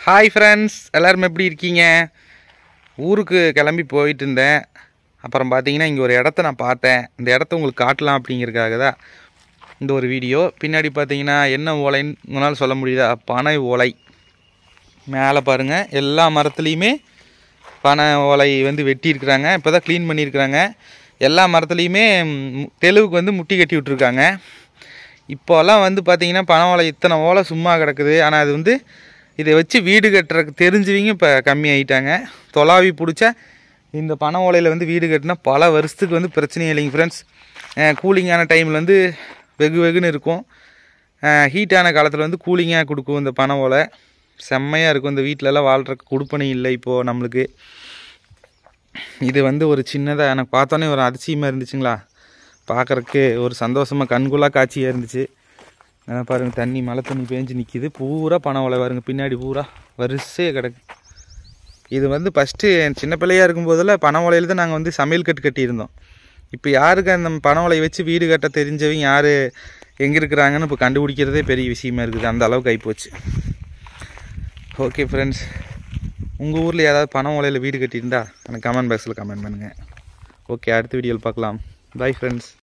hi friends எல்லாரும் எப்படி இருக்கீங்க ஊருக்கு கிளம்பி போயிட்டு இருந்தேன் அப்புறம் பார்த்தீங்கன்னா இங்கே ஒரு இடத்த நான் பார்த்தேன் இந்த இடத்த உங்களுக்கு காட்டலாம் அப்படிங்கிறதுக்காக தான் இந்த ஒரு வீடியோ பின்னாடி பார்த்தீங்கன்னா என்ன ஓலைன்னு உங்களால் சொல்ல முடியுதா பனை ஓலை மேலே பாருங்கள் எல்லா மரத்துலேயுமே பனை ஓலை வந்து வெட்டியிருக்கிறாங்க இப்போ தான் க்ளீன் பண்ணியிருக்கிறாங்க எல்லா மரத்துலேயுமே ம், தெளுவுக்கு வந்து முட்டி கட்டி விட்ருக்காங்க இப்போல்லாம் வந்து பார்த்தீங்கன்னா பனை ஓலை இத்தனை ஓலை சும்மா கிடக்குது ஆனால் அது வந்து இதை வச்சு வீடு கட்டுறதுக்கு தெரிஞ்சவங்க இப்போ கம்மி ஆகிட்டாங்க தொலாவி பிடிச்சா இந்த பனை ஓலையில் வந்து வீடு கட்டினா பல வருஷத்துக்கு வந்து பிரச்சனையே இல்லைங்க ஃப்ரெண்ட்ஸ் கூலிங்கான டைமில் வந்து வெகு வெகுன்னு இருக்கும் ஹீட்டான காலத்தில் வந்து கூலிங்காக கொடுக்கும் இந்த பனை ஓலை செம்மையாக இருக்கும் இந்த வீட்டிலலாம் வாழ்கிறக்கு கொடுப்பனை இல்லை இப்போது நம்மளுக்கு இது வந்து ஒரு சின்னதாக எனக்கு பார்த்தோன்னே ஒரு அதிசயமாக இருந்துச்சுங்களா பார்க்குறக்கு ஒரு சந்தோஷமாக கண்குள்ளா காட்சியாக இருந்துச்சு அஹ் பாருங்க தண்ணி மழை தண்ணி பேஞ்சு நிற்கிது பூரா பனை ஓலை பாருங்க பின்னாடி பூரா வரிசையாக கிடக்கு இது வந்து ஃபஸ்ட்டு என் சின்ன பிள்ளையாக இருக்கும்போதெல்லாம் பனை ஓலையில் தான் நாங்கள் வந்து சமையல் கட்டு கட்டியிருந்தோம் இப்போ யாருக்கு அந்த பனை ஓலையை வச்சு வீடு கட்ட தெரிஞ்சவங்க யார் எங்கே இருக்கிறாங்கன்னு இப்போ கண்டுபிடிக்கிறதே பெரிய விஷயமா இருக்குது அந்த அளவுக்கு ஆகிப்போச்சு ஓகே ஃப்ரெண்ட்ஸ் உங்கள் ஊரில் ஏதாவது பனை ஓலையில் வீடு கட்டியிருந்தா எனக்கு கமெண்ட் பாக்ஸில் கமெண்ட் பண்ணுங்கள் ஓகே அடுத்த வீடியோவில் பார்க்கலாம் பை ஃப்ரெண்ட்ஸ்